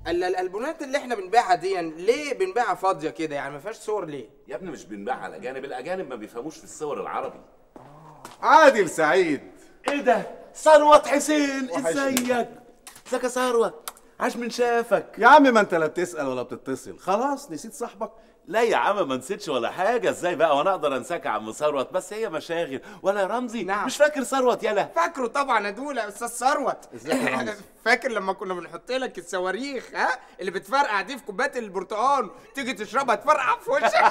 ال- الالبومات اللي احنا بنبيعها دي ليه بنبيعها فاضيه كده يعني ما فيهاش صور ليه يا ابني مش بنبيع على الاجانب الاجانب ما بيفهموش في الصور العربي عادل سعيد ايه ده ثروت حسين وحشني. ازيك ازيك يا ثروت عاش من شافك يا عم ما انت لا بتسأل ولا بتتصل خلاص نسيت صاحبك لا يا عم ما نسيتش ولا حاجه ازاي بقى وانا اقدر انساك يا عم ثروت بس هي مشاغل ولا يا رمزي نعم. مش فاكر ثروت يلا فاكره طبعا يا دولا يا استاذ ثروت ازيك يا رمزي؟ فاكر لما كنا بنحط لك الصواريخ ها اللي بتفرقع دي في كوبايه البرتقال تيجي تشربها تفرقع في وشك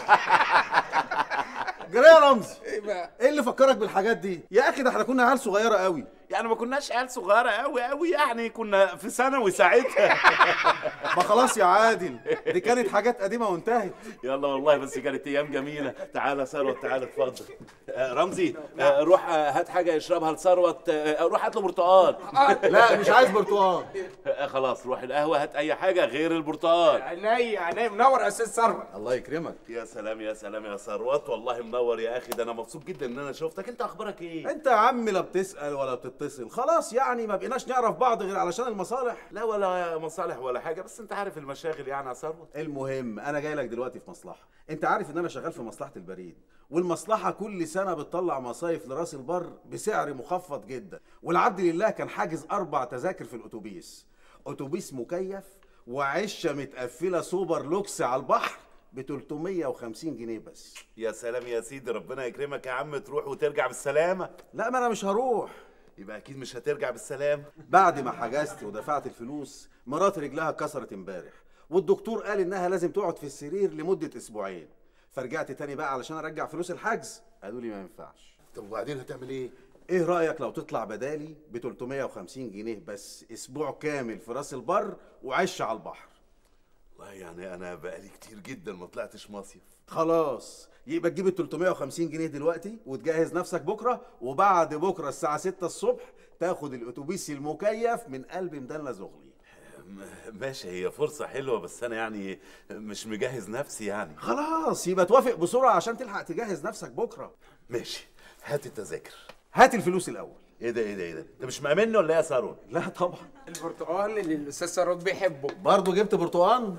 جرى يا رمزي ايه بقى ايه اللي فكرك بالحاجات دي يا اخي ده احنا كنا عيال صغيره قوي يعني ما كناش عيال صغيره قوي قوي يعني كنا في ثانوي ساعتها ما خلاص يا عادل دي كانت حاجات قديمه وانتهت يلا والله بس كانت ايام جميله تعالى يا ثروت تعالى اتفضل آه رمزي آه روح آه هات حاجه يشربها لثروت آه روح هات له برتقال لا مش عايز برتقال آه خلاص روح القهوه هات اي حاجه غير البرتقال عينيا عينيا منور يا استاذ ثروت الله يكرمك يا سلام يا سلام يا ثروت والله منور يا اخي ده انا مبسوط جدا ان انا شفتك انت اخبارك ايه انت يا عم لا بتسأل ولا بتتصل خلاص يعني ما بقيناش نعرف بعض غير علشان المصالح لا ولا مصالح ولا حاجه بس انت عارف المشاغل يعني يا ثروت المهم انا جاي لك دلوقتي في مصلحه انت عارف ان انا شغال في مصلحه البريد والمصلحه كل سنه بتطلع مصايف لراس البر بسعر مخفض جدا والعبد لله كان حاجز اربع تذاكر في الاتوبيس اتوبيس مكيف وعشه متقفله سوبر لوكس على البحر ب 350 جنيه بس يا سلام يا سيدي ربنا يكرمك يا عم تروح وترجع بالسلامه لا ما انا مش هروح يبقى اكيد مش هترجع بالسلامه بعد ما حجزت ودفعت الفلوس مرات رجلها اتكسرت امبارح والدكتور قال انها لازم تقعد في السرير لمده اسبوعين فرجعت تاني بقى علشان ارجع فلوس الحجز قالوا لي ما ينفعش طب وبعدين هتعمل ايه؟ ايه رايك لو تطلع بدالي ب 350 جنيه بس اسبوع كامل في راس البر وعش على البحر والله يعني انا بقالي كتير جدا ما طلعتش مصيف خلاص يبقى تجيب ال 350 جنيه دلوقتي وتجهز نفسك بكره وبعد بكره الساعه 6 الصبح تاخد الاتوبيس المكيف من قلب مدلة زغلي م- ماشي هي فرصه حلوه بس انا يعني مش مجهز نفسي يعني خلاص يبقى توافق بسرعه عشان تلحق تجهز نفسك بكره ماشي هات التذاكر هات الفلوس الاول ايه ده ايه ده ايه ده انت مش مأمني ولا ايه يا ثروت لا طبعا البرتقال اللي الاستاذ ثروت بيحبه برضه جبت برتقان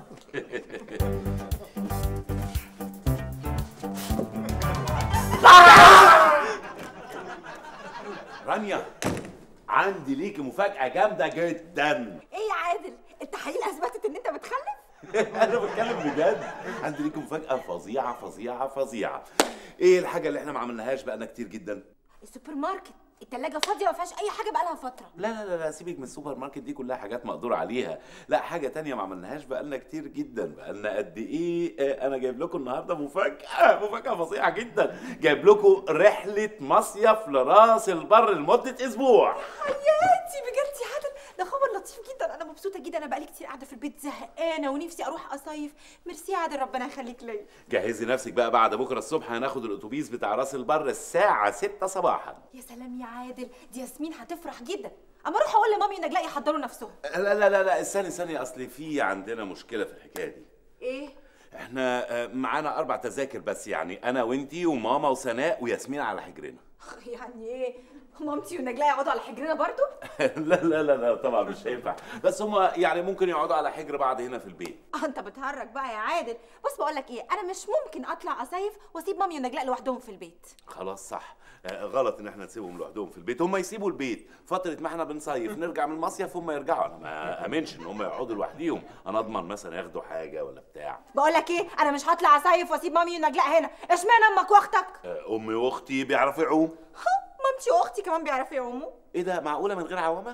رانيا عندي ليكي مفاجأة جامدة جدا ايه يا عادل التحاليل اثبتت ان انت بتخلف انا بتكلم بجد عندي ليكي مفاجأة فظيعة فظيعة فظيعة ايه الحاجة اللي احنا ما عملناهاش بقالنا كتير جدا السوبر ماركت التلاجة فاضية ما فيهاش أي حاجة بقالها فترة لا لا لا لا سيبك من السوبر ماركت دي كلها حاجات مقدور عليها لا حاجة تانية ما عملناهاش بقالنا كتير جدا بقالنا قد ايه آه، انا جايب لكم النهارده مفاجأة مفاجأة فظيعة جدا جايب لكم رحلة مصيف لراس البر لمدة اسبوع حياتي بجد يا عادل ده خبر لطيف جدا أنا مبسوطة جدا أنا بقالي كتير قاعدة في البيت زهقانة ونفسي أروح أصيف ميرسي يا عادل ربنا يخليك ليا جهزي نفسك بقى بعد بكرة الصبح هناخد الاتوبيس بتاع راس البر الساعة 6 صباحا يا سلام يا عادل دي ياسمين هتفرح جدا أما أروح أقول لمامي ونجلاء يحضروا نفسهم لا لا لا لا استني استني اصل في عندنا مشكلة في الحكاية دي إيه احنا آه، معانا اربع تذاكر بس يعني انا وانتي وماما وسناء وياسمين على حجرنا يعني إيه مامتي ونجلاء يقعدوا على حجرنا برضو لا لا لا لا طبعا مش هينفع بس هما يعني ممكن يقعدوا على حجر بعض هنا في البيت اه انت بتهرج بقى يا عادل بص بقول لك ايه انا مش ممكن اطلع اصيف واسيب مامي ونجلاء لوحدهم في البيت خلاص صح آه، غلط ان احنا نسيبهم لوحدهم في البيت هم يسيبوا البيت فتره ما احنا بنصيف نرجع من المصيف هم يرجعوا انا ما امنش ان هم يقعدوا لوحديهم انا اضمن مثلا ياخدوا حاجه ولا بتاع بقول لك ايه انا مش هطلع اصيف واسيب مامي ونجلاء هنا اشمعنى امك واختك آه، امي واختي بيعرفوا يعوم ها مامتي واختي كمان بيعرفوا يعوموا ايه ده معقوله من غير عوامه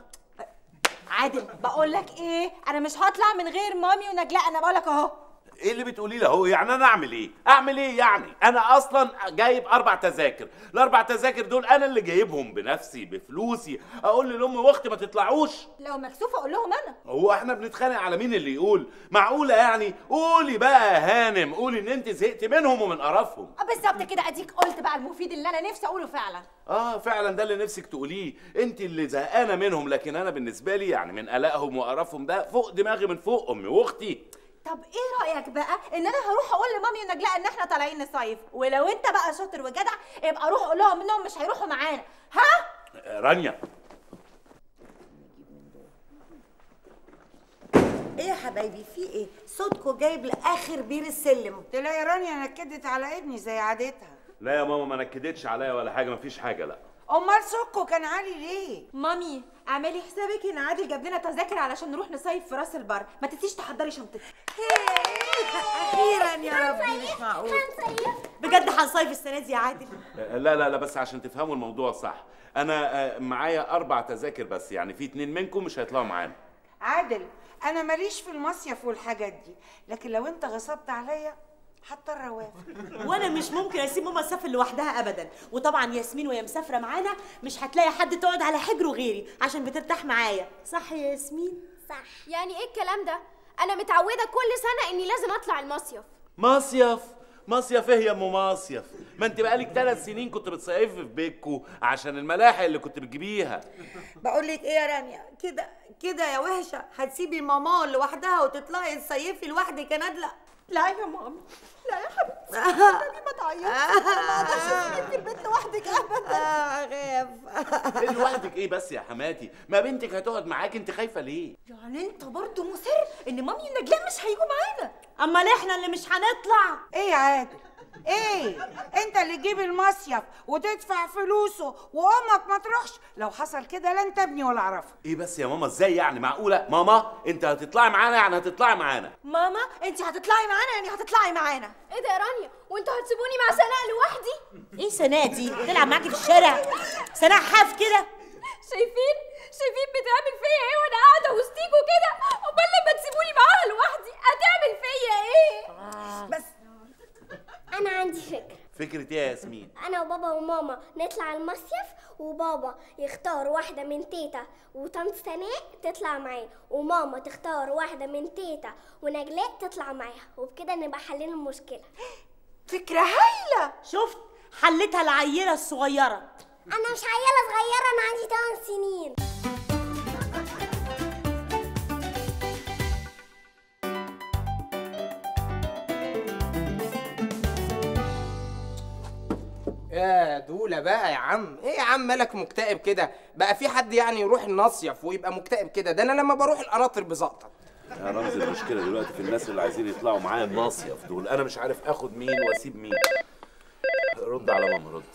عادل بقول لك ايه انا مش هطلع من غير مامي ونجلاء انا بقول لك اهو ايه اللي بتقولي له هو يعني انا اعمل ايه اعمل ايه يعني انا اصلا جايب اربع تذاكر الاربع تذاكر دول انا اللي جايبهم بنفسي بفلوسي اقول لامي واختي ما تطلعوش لو مكسوفه اقول لهم انا هو احنا بنتخانق على مين اللي يقول معقوله يعني قولي بقى يا هانم قولي ان انت زهقت منهم ومن قرفهم آه، بالظبط كده اديك قلت بقى المفيد اللي انا نفسي اقوله فعلا اه فعلا ده اللي نفسك تقوليه انت اللي زهقانه منهم لكن انا بالنسبه لي يعني من قلقهم وقرفهم ده فوق دماغي من فوق امي واختي طب ايه رايك بقى ان انا هروح اقول لمامي ونجلاء ان احنا طالعين نصيف ولو انت بقى شاطر وجدع يبقى روح قول لهم انهم مش هيروحوا معانا ها آه، رانيا ايه يا حبايبي في ايه صوتكم جايب لاخر بير السلم تلاقي رانيا نكدت على ابني زي عادتها لا يا ماما ما نكدتش عليا ولا حاجه مفيش حاجه لا امال صوتكم كان عالي ليه مامي اعملي حسابك ان عادل جاب لنا تذاكر علشان نروح نصيف في راس البر ما تنسيش تحضري شنطتك اخيرا يا ربي مش معقول بجد هنصيف السنه دي يا عادل لا لا لا بس عشان تفهموا الموضوع صح انا آه، معايا اربع تذاكر بس يعني في اتنين منكم مش هيطلعوا معانا عادل انا ماليش في المصيف والحاجات دي لكن لو انت غصبت عليا هضطر اوافق وانا مش ممكن اسيب ماما تسافر لوحدها ابدا وطبعا ياسمين وهي مسافره معانا مش هتلاقي حد تقعد على حجره غيري عشان بترتاح معايا صح يا ياسمين صح يعني ايه الكلام ده انا متعوده كل سنه اني لازم اطلع المصيف مصيف مصيف ايه يا ام مصيف ما انت بقالك ثلاث سنين كنت بتصيفي في بيتكو عشان الملاحق اللي كنت بتجيبيها بقول لك ايه يا رانيا كده كده يا وحشه هتسيبي ماما لوحدها وتطلعي تصيفي لوحدك يا نادله لا يا مامي لا يا حبيبتي النبي ما تعيطي انا ما اقدرش اسيبك في البيت لوحدك ابدا اخاف ايه لوحدك ايه بس يا حماتي ما بنتك هتقعد معاك انت خايفه ليه يعني انت برضه مصر ان مامي ونجلاء مش هيجوا معانا امال احنا اللي مش هنطلع ايه يا عادل ايه انت اللي تجيب المصيف وتدفع فلوسه وامك ما تروحش لو حصل كده لا انت ابني ولا اعرفك ايه بس يا ماما ازاي يعني معقوله ماما انت هتطلعي معانا يعني هتطلعي معانا ماما انت هتطلعي معانا يعني هتطلعي معانا ايه ده يا رانيا وانتوا هتسيبوني مع سناء لوحدي ايه سناء دي تلعب معاكي في الشارع سناء حاف كده شايفين شايفين بتعمل فيا ايه وانا قاعده وسطيكوا كده امال لما تسيبوني معاها لوحدي هتعمل فيا ايه بس انا عندي فكره فكره ايه يا ياسمين انا وبابا وماما نطلع المصيف وبابا يختار واحده من تيتا وطنط سناء تطلع معاه وماما تختار واحده من تيتا ونجلاء تطلع معاها وبكده نبقى حلينا المشكله فكره هايله شفت حلتها العيله الصغيره انا مش عيله صغيره انا عندي 8 سنين يا دولة بقى يا عم ايه يا عم مالك مكتئب كده بقى في حد يعني يروح النصيف ويبقى مكتئب كده ده انا لما بروح القناطر بزقطط يا رمز المشكله دلوقتي في الناس اللي عايزين يطلعوا معايا المصيف دول انا مش عارف اخد مين واسيب مين رد على ماما رد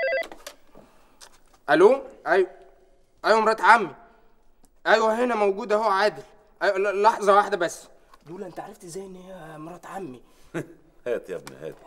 الو ايوه ايوه مرات عمي ايوه هنا موجوده اهو عادل أيوة ل- لحظه واحده بس دولة انت عرفت ازاي ان هي مرات عمي هات يا ابني هات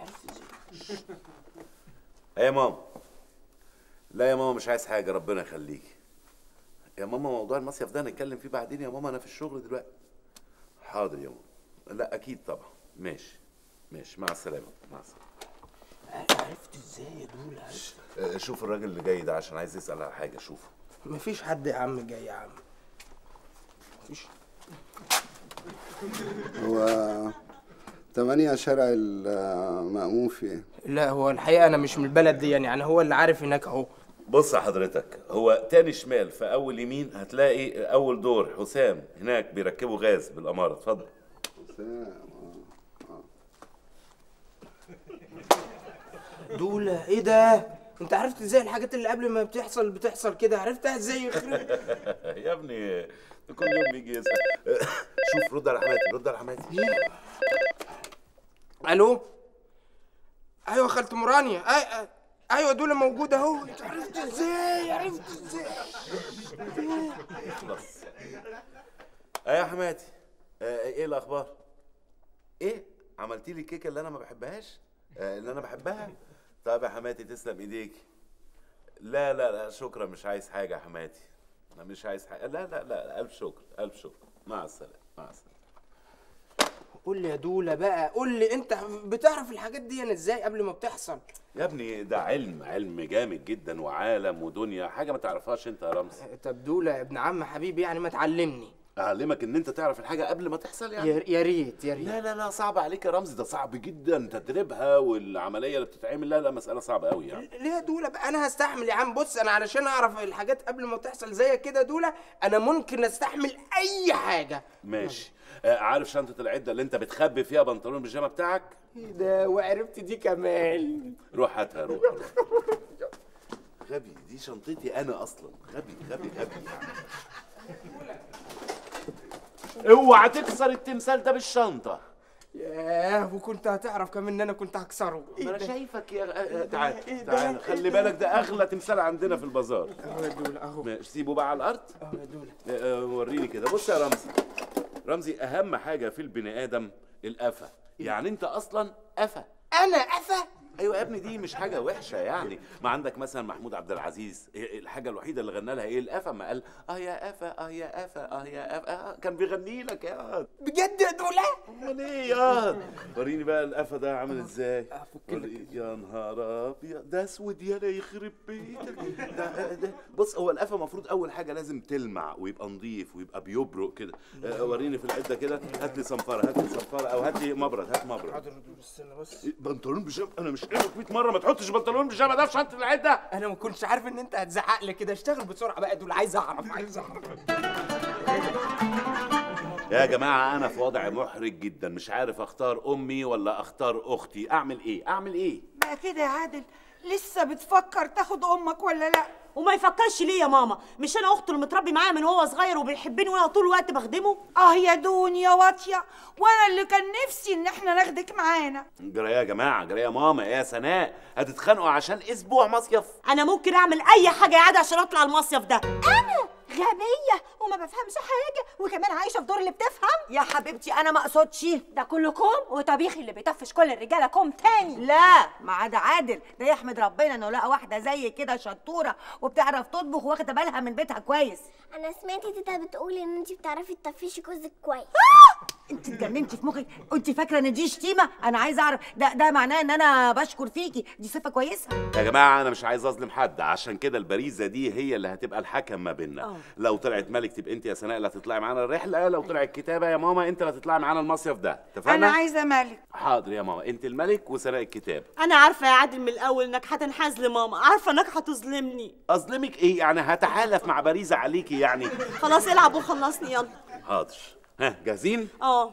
ايه يا ماما لا يا ماما مش عايز حاجه ربنا يخليكي يا ماما موضوع المصيف ده نتكلم فيه بعدين يا ماما انا في الشغل دلوقتي حاضر يا ماما لا اكيد طبعا ماشي ماشي مع السلامه مع السلامه عرفت ازاي يا دولة آه، شوف الراجل اللي جاي ده عشان عايز يسال على حاجه شوفه مفيش حد يا عم جاي يا عم مفيش هو تمانية شارع المأمون فيه لا هو الحقيقه انا مش من البلد دي يعني هو اللي عارف هناك اهو بص يا حضرتك هو تاني شمال في اول يمين هتلاقي اول دور حسام هناك بيركبوا غاز بالاماره اتفضل دولة ايه ده انت عرفت ازاي الحاجات اللي قبل ما بتحصل بتحصل كده عرفتها ازاي يخرب يا ابني ده كل يوم بيجي يسال شوف رد على حماتي رد على حماتي الو ايوه خالة مرانيا أي... أي- ايوه دولة موجودة اهو انت عرفت ازاي عرفت ازاي خلاص ايه يا حماتي آه، ايه الاخبار ايه عملتي لي الكيكه اللي انا ما بحبهاش آه، اللي انا بحبها طب يا حماتي تسلم ايديكي لا لا لا شكرا مش عايز حاجه يا حماتي انا مش عايز حاجه لا لا لا الف شكر الف شكر مع السلامه مع السلامه قول لي يا دولة بقى قول لي انت بتعرف الحاجات دي ازاي قبل ما بتحصل يا ابني ده علم علم جامد جدا وعالم ودنيا حاجه ما تعرفهاش انت يا رمز طب دولة يا ابن عم حبيبي يعني ما تعلمني اعلمك ان انت تعرف الحاجه قبل ما تحصل يعني يا يا ريت يا ريت لا لا لا صعب عليك يا رمزي ده صعب جدا تدريبها والعمليه اللي بتتعمل لا لا مساله صعبه قوي يعني ليه يا دولة بقى انا هستحمل يا عم بص انا علشان اعرف الحاجات قبل ما تحصل زي كده دولة انا ممكن استحمل اي حاجة ماشي آه عارف شنطه العده اللي انت بتخبي فيها بنطلون البيجامه بتاعك ايه ده وعرفت دي كمان روح هاتها روح غبي دي شنطتي انا اصلا غبي غبي غبي اوعى تكسر التمثال ده بالشنطه ياه وكنت هتعرف كمان ان انا كنت هكسره ما انا ده؟ شايفك يا آه، آه، تعال إيه ده؟ تعال إيه خلي ده؟ بالك ده اغلى تمثال عندنا في البازار اهو يا دولة اهو ماشي سيبه بقى على الارض اهو يا دولة آه، آه، وريني كده بص يا رمزي رمزي اهم حاجه في البني ادم القفا يعني انت اصلا قفا انا قفا ايوه يا ابني دي مش حاجه وحشه يعني ما عندك مثلا محمود عبد العزيز إيه الحاجه الوحيده اللي غنى لها ايه القفا ما قال اه يا قفا اه يا قفا اه يا قفا آه كان بيغني لك يا واد. بجد يا دولة امال ايه يا واد؟ وريني بقى القفا ده عامل ازاي وري- يا نهار ابيض ده اسود يالا يخرب بيتك ده, ده بص هو القفا المفروض اول حاجه لازم تلمع ويبقى نظيف ويبقى بيبرق كده آه، وريني في العده كده هات لي صنفره هات لي صنفره او هات لي مبرد هات مبرد حاضر يا دولة استنى بس إيه، بنطلون بيجامه انا مش قايل لك 100 مره ما تحطش بنطلون بيجامه ده في شنطه العده انا ما كنتش عارف ان انت هتزعق لي كده اشتغل بسرعه بقى يا دولة عايز اعرف عايز اعرف يا جماعه انا في وضع محرج جدا مش عارف اختار امي ولا اختار اختي اعمل ايه اعمل ايه بقى كده يا عادل لسه بتفكر تاخد امك ولا لا وما يفكرش ليه يا ماما مش انا اخته اللي متربي معايا من هو صغير وبيحبني وانا طول الوقت بخدمه اه يا دون يا واطيه وانا اللي كان نفسي ان احنا ناخدك معانا جرى يا جماعه جرى يا ماما يا سناء هتتخانقوا عشان اسبوع مصيف انا ممكن اعمل اي حاجه يا عادل عشان اطلع المصيف ده انا غبيه وما بفهمش حاجه وكمان عايشه في دور اللي بتفهم يا حبيبتي انا ما اقصدش ده كله كوم وطبيخي اللي بيطفش كل الرجاله كوم تاني لا ما عدا عادل ده يحمد ربنا انه لقى واحده زي كده شطوره وبتعرف تطبخ واخده بالها من بيتها كويس انا سمعت تيتا بتقول ان انت بتعرفي تطفشي جوزك كويس انت اتجننتي في مخك انت فاكره ان دي شتيمه انا عايزه اعرف ده ده معناه ان انا بشكر فيكي دي صفه كويسه يا جماعه انا مش عايز اظلم حد عشان كده البريزه دي هي اللي هتبقى الحكم ما بيننا آه. لو طلعت ملك تبقى انت يا سناء اللي هتطلعي معانا الرحله لو طلعت كتابه يا ماما انت اللي هتطلعي معانا المصيف ده اتفقنا انا عايزه مالك حاضر يا ماما انت الملك وسناء الكتاب انا عارفه يا عادل من الاول انك هتنحاز لماما عارفه انك هتظلمني اظلمك ايه يعني هتحالف مع بريزه عليكي يعني خلاص العب وخلصني يلا حاضر ها جاهزين اه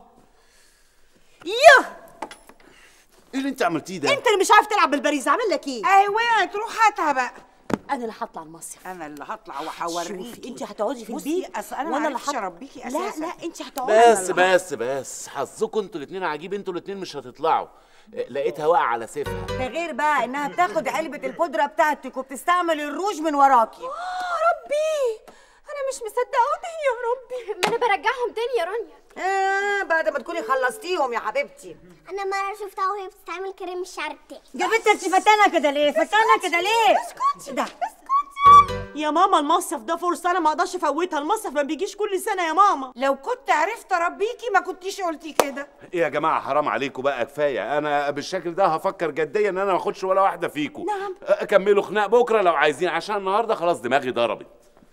ياه ايه اللي انت عملتيه ده انت اللي مش عارف تلعب بالبريز اعمل لك ايه اهي وقعت روح هاتها بقى انا اللي هطلع المصيف انا اللي هطلع شوفي وهوريكي انت هتقعدي في بصي، البيت أصل أنا وانا اللي معرفتش هط- أربيكي لا أساساً. لا انت هتقعدي بس بس بس حظكم انتوا الاتنين عجيب انتوا الاتنين مش هتطلعوا اه، لقيتها واقعه على سيفها ده غير بقى انها بتاخد علبه البودره بتاعتك وبتستعمل الروج من وراكي اه ربي انا مش مصدقه تاني يا ربي ما انا برجعهم تاني يا رانيا آه بعد ما تكوني خلصتيهم يا حبيبتي انا مره شفتها وهي بتستعمل كريم الشعر بتاعي يا بنت انت فتانه كده ليه فتانه كده ليه اسكتي ده يا ماما المصيف ده فرصه انا ما اقدرش افوتها المصيف ما بيجيش كل سنه يا ماما لو كنت عرفت اربيكي ما كنتيش قلتي كده ايه يا جماعه حرام عليكم بقى كفايه انا بالشكل ده هفكر جديا ان انا ما اخدش ولا واحده فيكم نعم. اه، كملوا خناق بكره لو عايزين عشان النهارده خلاص دماغي ضربت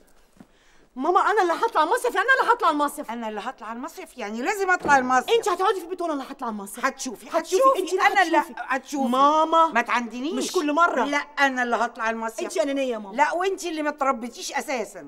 ماما انا اللي هطلع المصيف يعني انا اللي هطلع المصيف انا اللي هطلع المصيف يعني لازم اطلع المصيف انت هتقعدي في البيت وانا اللي هطلع المصيف هتشوفي هتشوفي هتشوفي انت انا اللي هتشوفي. هتشوفي ماما ما تعندنيش مش كل مرة. لا انا اللي هطلع المصيف انت انانيه يا ماما لا وانت اللي ما تربيتيش اساسا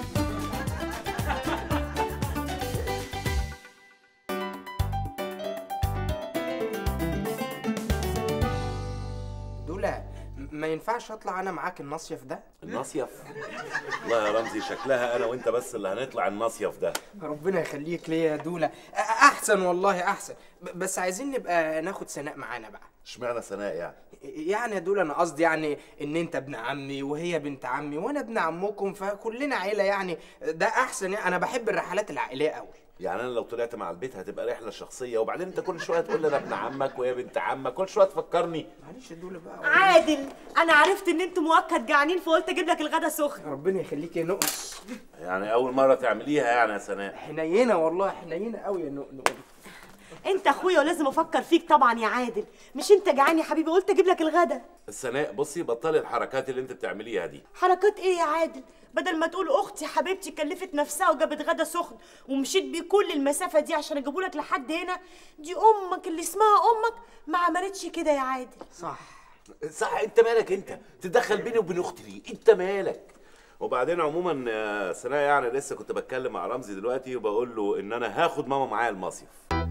دولة م- ما ينفعش اطلع انا معاك المصيف ده المصيف والله يا رمزي شكلها انا وانت بس اللي هنطلع المصيف ده ربنا يخليك ليا يا دولة أ- احسن والله احسن ب- بس عايزين نبقى ناخد سناء معانا بقى اشمعنى سناء يعني يعني يا دول انا قصدي يعني ان انت ابن عمي وهي بنت عمي وانا ابن عمكم فكلنا عيله يعني ده احسن يعني انا بحب الرحلات العائليه قوي يعني انا لو طلعت مع البيت هتبقى رحله شخصيه وبعدين انت كل شويه تقول لي انا ابن عمك وهي بنت عمك كل شويه تفكرني معلش يا دول بقى عادل انا عرفت ان انتوا مؤكد جعانين فقلت اجيب لك الغدا سخن ربنا يخليك يا نقص يعني اول مره تعمليها يعني يا سناء حنينه والله حنينه قوي يا نقنق انت اخويا ولازم افكر فيك طبعا يا عادل مش انت جعان يا حبيبي قلت اجيب لك الغدا سناء بصي بطلي الحركات اللي انت بتعمليها دي حركات ايه يا عادل بدل ما تقول اختي حبيبتي كلفت نفسها وجابت غدا سخن ومشيت بيه كل المسافه دي عشان اجيبه لك لحد هنا دي امك اللي اسمها امك ما عملتش كده يا عادل صح صح انت مالك انت تدخل بيني وبين اختي ليه انت مالك وبعدين عموما يا سناء يعني لسه كنت بتكلم مع رمزي دلوقتي وبقول له ان انا هاخد ماما معايا المصيف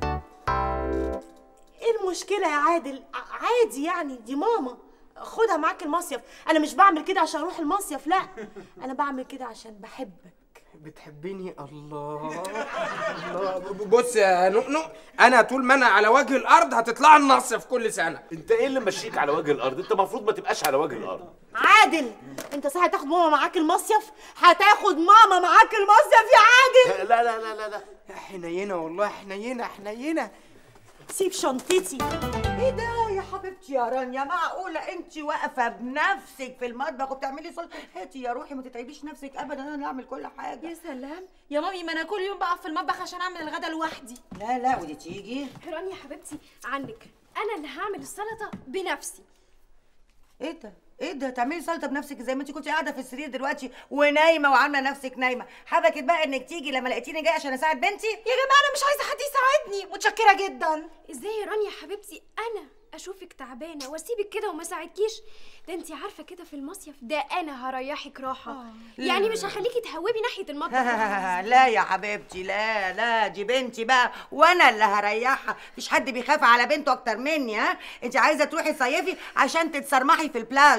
ايه المشكله يا عادل ع- عادي يعني دي ماما خدها معاك المصيف انا مش بعمل كده عشان اروح المصيف لا انا بعمل كده عشان بحبك بتحبني الله الله بص يا نؤنؤ انا طول ما انا على وجه الارض هتطلع النصف كل سنه انت ايه اللي مشيك على وجه الارض انت المفروض ما تبقاش على وجه الارض عادل انت صحيح هتاخد ماما معاك المصيف هتاخد ماما معاك المصيف يا عادل لا لا لا لا لا يا حنينه والله حنينه حنينه سيب شنطتي ايه ده يا حبيبتي يا رانيا معقوله انت واقفه بنفسك في المطبخ وبتعملي سلطه هاتي يا روحي ما تتعبيش نفسك ابدا انا اللي اعمل كل حاجه يا سلام يا مامي ما انا كل يوم بقف في المطبخ عشان اعمل الغدا لوحدي لا لا ودي تيجي رانيا يا حبيبتي عنك انا اللي هعمل السلطه بنفسي ايه ده ايه ده تعملي سلطه بنفسك زي ما انت كنت قاعده في السرير دلوقتي ونايمه وعامله نفسك نايمه حبكت بقى انك تيجي لما لقيتيني جايه عشان اساعد بنتي يا جماعه انا مش عايزه حد يساعدني متشكره جدا ازاي يا رانيا يا حبيبتي انا اشوفك تعبانه واسيبك كده وما ساعدكيش ده انت عارفه كده في المصيف ده انا هريحك راحه يعني مش هخليكي تهوبي ناحيه المطبخ لا يا حبيبتي لا لا دي بنتي بقى وانا اللي هريحها مفيش حد بيخاف على بنته اكتر مني ها انت عايزه تروحي تصيفي عشان تتسرمحي في البلاج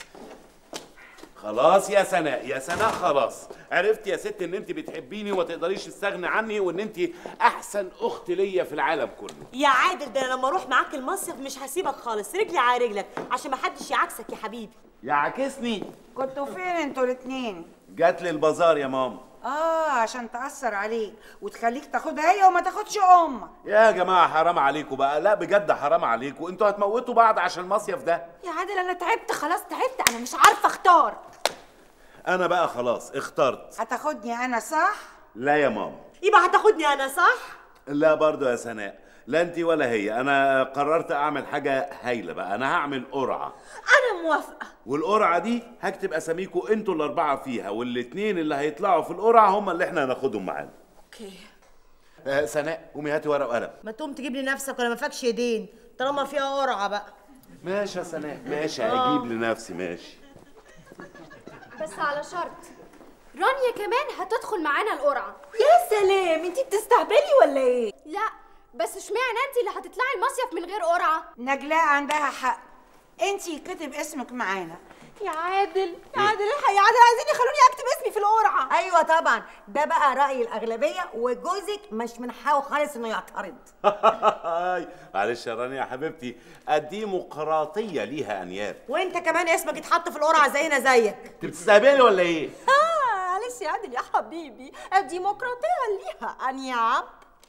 خلاص يا سناء يا سناء خلاص عرفت يا ست ان انت بتحبيني وما تقدريش تستغني عني وان انت احسن اخت ليا في العالم كله يا عادل ده انا لما اروح معاك المصيف مش هسيبك خالص رجلي على رجلك عشان ما حدش يعكسك يا حبيبي يعكسني كنتوا فين انتوا الاتنين جات لي البازار يا ماما اه عشان تأثر عليك وتخليك تاخدها هي وما تاخدش امك يا جماعه حرام عليكم بقى لا بجد حرام عليكم انتوا هتموتوا بعض عشان المصيف ده يا عادل انا تعبت خلاص تعبت انا مش عارفه اختار انا بقى خلاص اخترت هتاخدني انا صح لا يا ماما يبقى هتاخدني انا صح لا برضو يا سناء لا انت ولا هي انا قررت اعمل حاجه هايله بقى انا هعمل قرعه انا موافقه والقرعه دي هكتب اساميكم انتوا الاربعه فيها والاتنين اللي هيطلعوا في القرعه هم اللي احنا هناخدهم معانا اوكي آه سناء قومي هاتي ورقه وقلم ما تقوم تجيب لي نفسك ولا ما فاكش ايدين طالما فيها قرعه بقى ماشي يا سناء ماشي هجيب لنفسي ماشي بس على شرط رانيا كمان هتدخل معانا القرعه يا سلام انتي بتستهبلي ولا ايه لا بس اشمعنى انت اللي هتطلعي المصيف من غير قرعه نجلاء عندها حق انتي كتب اسمك معانا يا عادل يا عادل الحق يا عادل عايزين يخلوني اكتب اسمي في القرعه ايوه طبعا ده بقى راي الاغلبيه وجوزك مش من حقه خالص انه يعترض هاي معلش يا رانيا يا حبيبتي الديمقراطيه ليها انياب وانت كمان اسمك اتحط في القرعه زينا زيك انت بتستهبلي ولا ايه اه معلش يا عادل يا حبيبي الديمقراطيه ليها انياب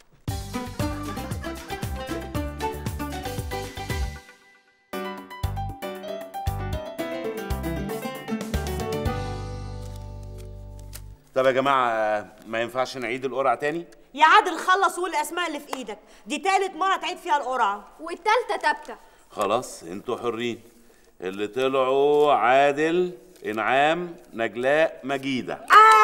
طب يا جماعه ما ينفعش نعيد القرعه تاني يا عادل خلص وقول الاسماء اللي في ايدك دي تالت مره تعيد فيها القرعه والتالتة تابتة خلاص انتوا حرين اللي طلعوا عادل انعام نجلاء مجيده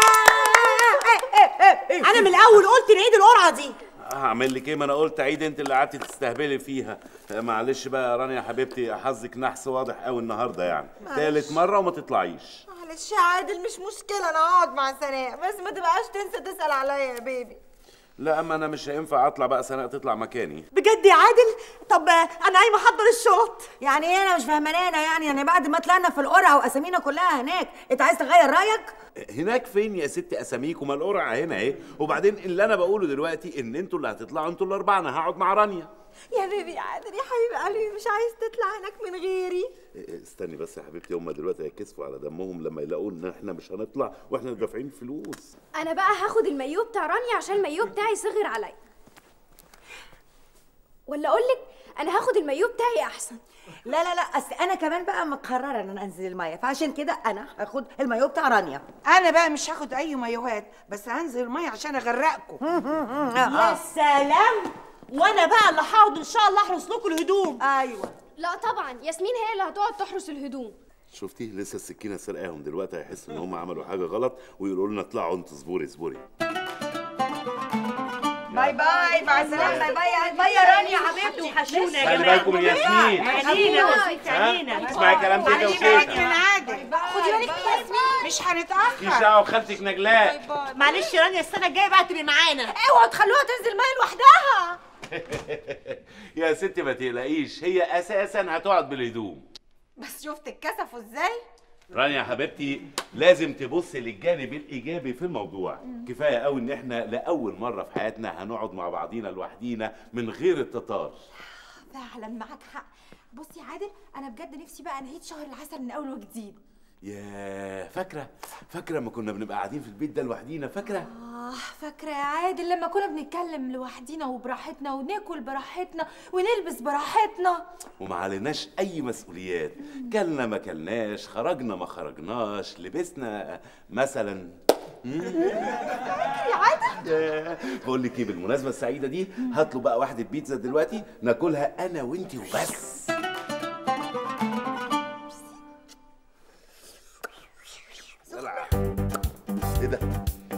انا من الاول قلت نعيد القرعه دي هعمل لك ايه ما انا قلت عيد انت اللي قعدتي تستهبلي فيها معلش بقى يا رانيا يا حبيبتي حظك نحس واضح قوي النهارده يعني تالت مره وما تطلعيش معلش يا عادل مش مشكله انا اقعد مع سناء بس ما تبقاش تنسى تسال عليا يا بيبي لا اما انا مش هينفع اطلع بقى سناء تطلع مكاني بجد يا عادل طب آه، انا قايمه احضر الشوط يعني ايه انا مش فاهمانه يعني يعني بعد ما طلعنا في القرعه واسامينا كلها هناك انت عايز تغير رايك هناك فين يا ست اساميكم ما القرعه هنا اهي وبعدين اللي انا بقوله دلوقتي ان انتوا اللي هتطلعوا انتوا الاربعه انا هقعد مع رانيا يا بيبي يا عادل يا حبيب قلبي مش عايز تطلع هناك من غيري إيه، استني بس يا حبيبتي هم دلوقتي هيكسفوا على دمهم لما يلاقوا ان احنا مش هنطلع واحنا دافعين فلوس انا بقى هاخد المايو بتاع رانيا عشان المايو بتاعي صغر عليا ولا اقول لك انا هاخد المايو بتاعي احسن لا لا لا اصل انا كمان بقى مقرره ان انا انزل الميه فعشان كده انا هاخد المايو بتاع رانيا انا بقى مش هاخد اي مايوهات بس هنزل الميه عشان اغرقكم يا سلام وانا بقى اللي هقعد ان شاء الله احرس لكم الهدوم ايوه لا طبعا ياسمين هي اللي هتقعد تحرس الهدوم شفتي لسه السكينه سرقاهم دلوقتي هيحسوا ان هم عملوا حاجه غلط ويقولوا لنا اطلعوا انتوا اصبري اصبري باي باي مع السلامه باي باي باي يا رانيا حبيبتي وحشونا يا خلي جماعه بالكم من ياسمين عنينا يا ست عنينا اسمعي كلام تيتا معلش بالك من وشيخه عادل خدي بالك من ياسمين مش مالكيش هنتاخر دعوه بخالتك نجلاء معلش يا رانيا السنه الجايه بقى تبقي معانا اوعوا تخلوها تنزل الميه لوحدها يا ستي ما تقلقيش هي اساسا هتقعد بالهدوم بس شفت اتكسفوا ازاي رانيا يا حبيبتي لازم تبص للجانب الايجابي في الموضوع كفايه قوي ان احنا لاول مره في حياتنا هنقعد مع بعضينا لوحدينا من غير التتار فعلا معاك حق بص يا عادل انا بجد نفسي بقى نعيد شهر العسل من اول وجديد يا فاكره فاكره لما كنا بنبقى قاعدين في البيت ده لوحدينا فاكره اه فاكره يا عادل لما كنا بنتكلم لوحدينا وبراحتنا وناكل براحتنا ونلبس براحتنا وما عليناش اي مسؤوليات كلنا ما كلناش خرجنا ما خرجناش لبسنا مثلا يا عادل بقول لك ايه بالمناسبه السعيده دي هات له بقى واحده بيتزا دلوقتي ناكلها انا وانتي وبس سلعة. ايه ده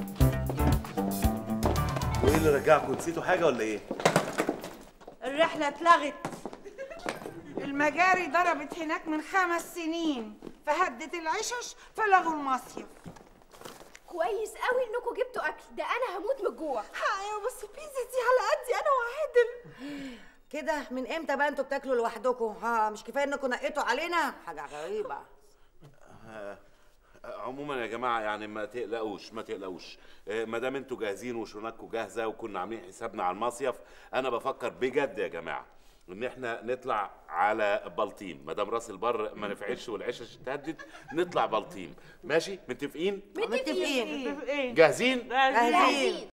وايه اللي رجعكم نسيتوا حاجه ولا ايه الرحلة اتلغت المجاري ضربت هناك من خمس سنين فهدت العشش فلغوا المصيف كويس قوي انكم جبتوا اكل ده انا هموت من الجوع ايوه بس البيتزا دي على قدي انا وعادل كده من امتى بقى انتوا بتاكلوا لوحدكم ها مش كفايه انكم نقيتوا علينا حاجه غريبه عموما يا جماعه يعني ما تقلقوش ما تقلقوش ما دام انتوا جاهزين وشنطكم جاهزه وكنا عاملين حسابنا على المصيف انا بفكر بجد يا جماعه ان احنا نطلع على بلطيم ما دام راس البر ما نفعتش والعشش اتهدت نطلع بلطيم ماشي متفقين متفقين جاهزين جاهزين